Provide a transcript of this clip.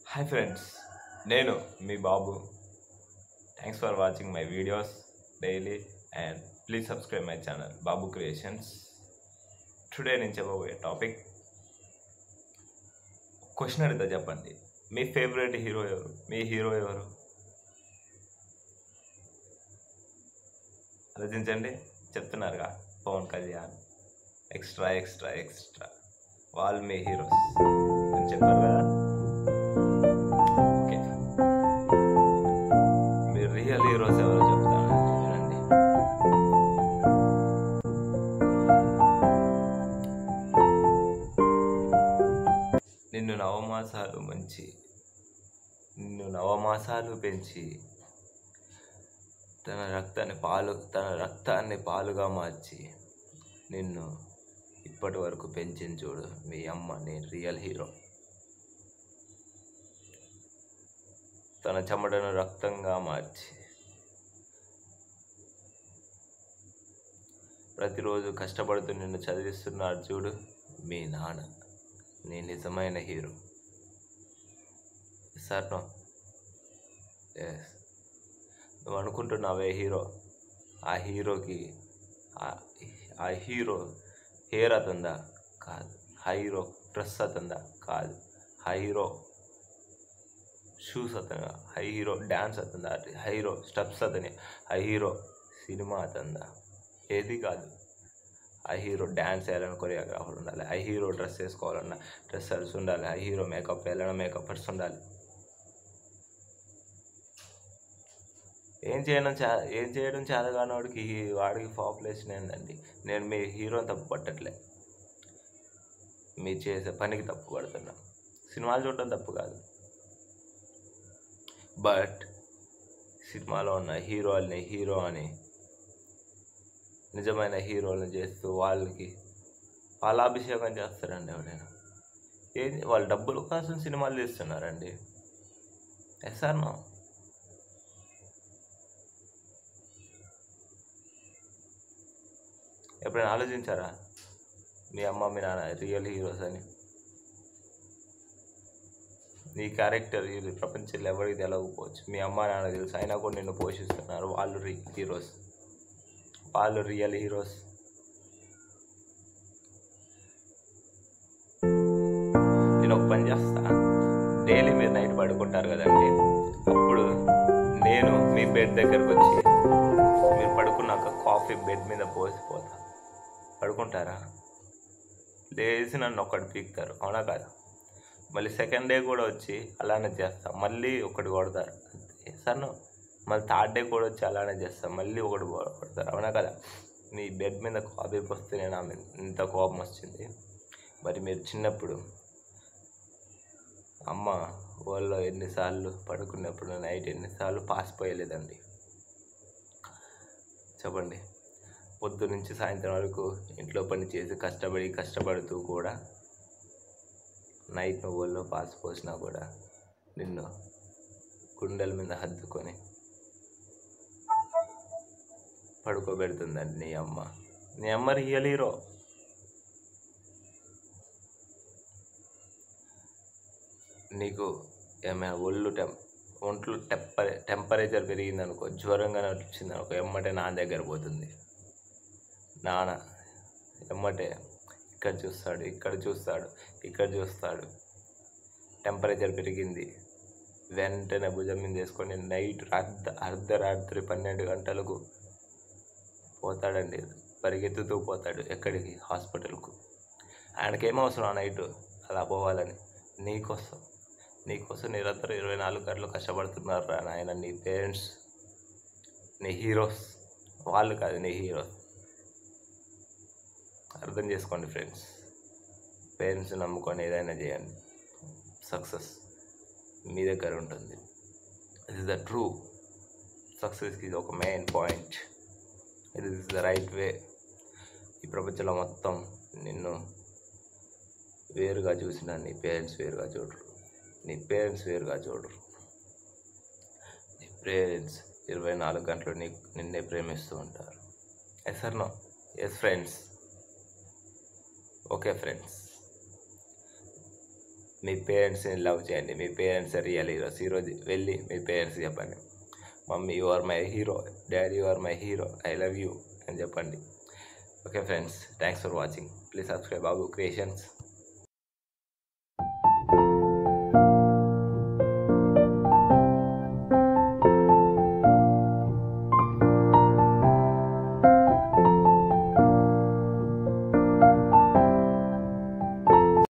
hi friends నేను మీ Babu thanks for watching my videos daily and please subscribe my channel Babu creations today నేను చెప్పబోయే topic question అడిగితే చెప్పండి మీ ఫేవరెట్ హీరో ఎవరు మీ హీరో ఎవరు ఆలోచించండి చెప్తున్నారుగా Pawan Kalyan extra extra extra వాళ్ళు మీ హీరోస్ అని చెప్పారు కదా ఓకే మీరు రియల్ హీరోస్ ఎవరో చెప్తాను వినండి నిన్ను నవమాసాలు మంచి నిన్ను నవమాసాలు పెంచి తన రక్తాన్ని పాలు తన రక్తాన్ని పాలుగా మార్చి నిన్ను ఇప్పటి వరకు పెంచిన చూడు మీ అమ్మ నేను రియల్ హీరో తన చెమటను రక్తంగా మార్చి ప్రతిరోజు కష్టపడుతూ నిన్ను చదివిస్తున్నాడు చూడు మీ నాన్న నీ నిజమైన హీరో సార్ నో ఎస్ నువ్వు అనుకుంటున్నావే హీరో ఆ హీరోకి ఆ- ఆ హీరో హెయిర్ అతందా కాదు ఆ హీరో డ్రెస్ అతందా కాదు ఆ హీరో షూస్ అతను హై హీరో డ్యాన్స్ అతందా హై హీరో స్టెప్స్ అతని హై హీరో సినిమా అతందా ఏది కాదు ఆ హీరో డ్యాన్స్ వేయాలని కొరియోగ్రాఫర్ ఉండాలి ఆ హీరో డ్రెస్ వేసుకోవాలన్నా డ్రెస్సర్స్ ఉండాలి ఆ హీరో మేకప్ వేయాలన్నా మేకప్పర్స్ ఉండాలి ఏం చేయడం చా ఏం చేయడం చేతగాని వాడికి ఈ- వాడికి పాపులేషన్ ఏందండి నేను మీ హీరోని తప్పు పట్టట్లే మీరు చేసే పనికి తప్పు పడుతున్నా సినిమాలు చూడడం తప్పు కాదు బట్ సినిమాలో ఉన్న హీరోల్ని హీరో అని నిజమైన హీరోలను చేస్తూ వాళ్ళకి పాలాభిషేకం చేస్తారండి ఎవరైనా ఏం వాళ్ళు డబ్బుల కోసం సినిమాలు తీస్తున్నారండి ఎస్ ఆర్ నో ఎప్పుడైనా ఆలోచించారా మీ అమ్మ మీ నాన్న రియల్ హీరోస్ అని నీ క్యారెక్టర్ ఇది ప్రపంచంలో ఎవరికి తెలవకపోవచ్చు మీ అమ్మ నాన్న తెలుసు అయినా కూడా నిన్ను పోషిస్తున్నారు వాళ్ళు రి హీరోస్ వాళ్ళు రియల్ హీరోస్ నేను ఒక పని చేస్తా డైలీ మీరు నైట్ పడుకుంటారు కదండి అప్పుడు నేను మీ బెడ్ దగ్గరకు వచ్చి మీరు పడుకున్నాక కాఫీ బెడ్ మీద పోసిపోతా పడుకుంటారా లేచి నన్ను ఒక్కటి పీకుతారు అవునా కాదా మళ్ళీ సెకండ్ డే కూడా వచ్చి అలానే చేస్తాం మళ్ళీ ఒకటి కొడతారు అంతే సన్ను మళ్ళీ థర్డ్ డే కూడా వచ్చి అలానే చేస్తాం మళ్ళీ ఒకటి కొ- కొడతారు అవునా కదా నీ బెడ్ మీద కాఫీ పోస్తే నేను ఆమె ఇంత కోపం వచ్చింది మరి మీరు చిన్నప్పుడు అమ్మ వాళ్ళలో ఎన్నిసార్లు పడుకున్నప్పుడు నైట్ ఎన్నిసార్లు పాస్ పోయలేదండి చెప్పండి పొద్దు నుంచి సాయంత్రం వరకు ఇంట్లో పని చేసి కష్టపడి కష్టపడుతూ కూడా నైట్ నువ్వు ఒళ్ళో పాస్ పోసినా కూడా నిన్ను గుండెల మీద హత్తుకొని పడుకోబెడుతుందండి నీ అమ్మ నీ అమ్మ రియల్ హీరో నీకు ఏమైనా ఒళ్ళు టెం ఒంట్లో టెంపరే టెంపరేచర్ పెరిగిందనుకో జ్వరంగానే వచ్చింది అనుకో ఎమ్మటే నాన్న దగ్గర పోతుంది నాన్న ఎమ్మటే ఇక్కడ చూస్తాడు ఇక్కడ చూస్తాడు ఇక్కడ చూస్తాడు టెంపరేచర్ పెరిగింది వెంటనే భుజం మీద వేసుకొని నైట్ అర్ధ అర్ధరాత్రి పన్నెండు గంటలకు పోతాడండి పరిగెత్తుతూ పోతాడు ఎక్కడికి హాస్పిటల్కు ఆయనకేం అవసరం ఆ నైట్ అలా పోవాలని నీకోసం నీకోసం నిరంతరం ఇరవై నాలుగు గంటలు కష్టపడుతున్నారు రా నాయన నీ పేరెంట్స్ నీ హీరోస్ వాళ్ళు కాదు నీ హీరోస్ అర్థం చేసుకోండి ఫ్రెండ్స్ పేరెంట్స్ నమ్ముకొని ఏదైనా చేయండి సక్సెస్ మీ దగ్గర ఉంటుంది ఇది ద ట్రూ సక్సెస్కి ఇది ఒక మెయిన్ పాయింట్ ఇది ఇస్ ద రైట్ వే ఈ ప్రపంచంలో మొత్తం నిన్ను వేరుగా చూసిన నీ పేరెంట్స్ వేరుగా చూడరు నీ పేరెంట్స్ వేరుగా చూడరు నీ పేరెంట్స్ ఇరవై నాలుగు గంటలు నీ నిన్నే ప్రేమిస్తూ ఉంటారు yes sir no yes friends okay friends మీ పేరెంట్స్ని లవ్ చేయండి మీ పేరెంట్స్ రియల్ హీరోస్ ఈరోజు వెళ్ళి మీ పేరెంట్స్ చెప్పండి mummy you are my hero daddy you are my hero I love you అని చెప్పండి okay friends thanks for watching please subscribe Babu creations